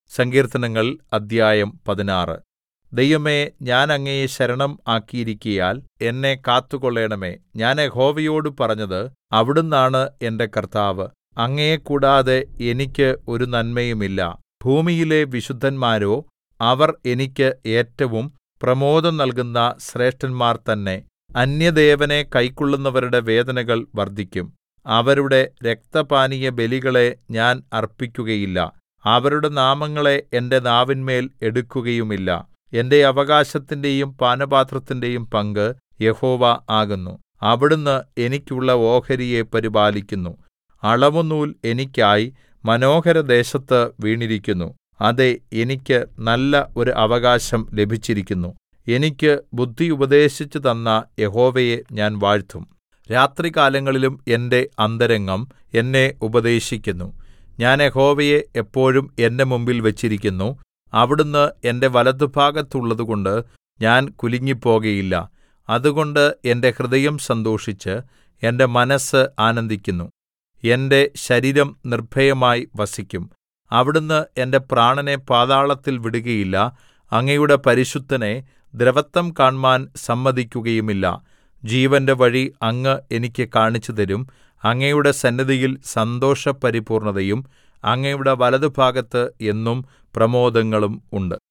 സങ്കീർത്തനങ്ങൾ അദ്ധ്യായം പതിനാറ് ദൈവമേ ഞാൻ അങ്ങയെ ശരണം ആക്കിയിരിക്കയാൽ എന്നെ കാത്തുകൊള്ളണമേ ഞാൻ യഹോവയോട് പറഞ്ഞത് അവിടുന്നാണ് എന്റെ കർത്താവ് അങ്ങയെ കൂടാതെ എനിക്ക് ഒരു നന്മയുമില്ല ഭൂമിയിലെ വിശുദ്ധന്മാരോ അവർ എനിക്ക് ഏറ്റവും പ്രമോദം നൽകുന്ന ശ്രേഷ്ഠന്മാർ തന്നെ അന്യദേവനെ കൈക്കൊള്ളുന്നവരുടെ വേദനകൾ വർദ്ധിക്കും അവരുടെ രക്തപാനീയബലികളെ ഞാൻ അർപ്പിക്കുകയില്ല അവരുടെ നാമങ്ങളെ എന്റെ നാവിന്മേൽ എടുക്കുകയുമില്ല എന്റെ അവകാശത്തിന്റെയും പാനപാത്രത്തിന്റെയും പങ്ക് യഹോവ ആകുന്നു അവിടുന്ന് എനിക്കുള്ള ഓഹരിയെ പരിപാലിക്കുന്നു അളവുനൂൽ എനിക്കായി മനോഹരദേശത്ത് വീണിരിക്കുന്നു അതേ എനിക്ക് നല്ല ഒരു അവകാശം ലഭിച്ചിരിക്കുന്നു എനിക്ക് ബുദ്ധി ഉപദേശിച്ചു തന്ന യഹോവയെ ഞാൻ വാഴ്ത്തും രാത്രികാലങ്ങളിലും എന്റെ അന്തരംഗം എന്നെ ഉപദേശിക്കുന്നു ഞാൻ യഹോവയെ എപ്പോഴും എന്റെ മുമ്പിൽ വച്ചിരിക്കുന്നു അവിടുന്ന് എന്റെ വലത്തുഭാഗത്തുള്ളതുകൊണ്ട് ഞാൻ കുലുങ്ങിപ്പോകയില്ല അതുകൊണ്ട് എന്റെ ഹൃദയം സന്തോഷിച്ച് എന്റെ മനസ്സ് ആനന്ദിക്കുന്നു എന്റെ ശരീരം നിർഭയമായി വസിക്കും അവിടുന്ന് എന്റെ പ്രാണനെ പാതാളത്തിൽ വിടുകയില്ല അങ്ങയുടെ പരിശുദ്ധനെ ദ്രവത്വം കാണ്മാൻ സമ്മതിക്കുകയുമില്ല ജീവന്റെ വഴി അങ്ങ് എനിക്ക് കാണിച്ചുതരും അങ്ങയുടെ സന്നിധിയിൽ സന്തോഷപരിപൂർണ്ണതയും അങ്ങയുടെ വലത്തുഭാഗത്ത് എന്നും പ്രമോദങ്ങളും ഉണ്ട്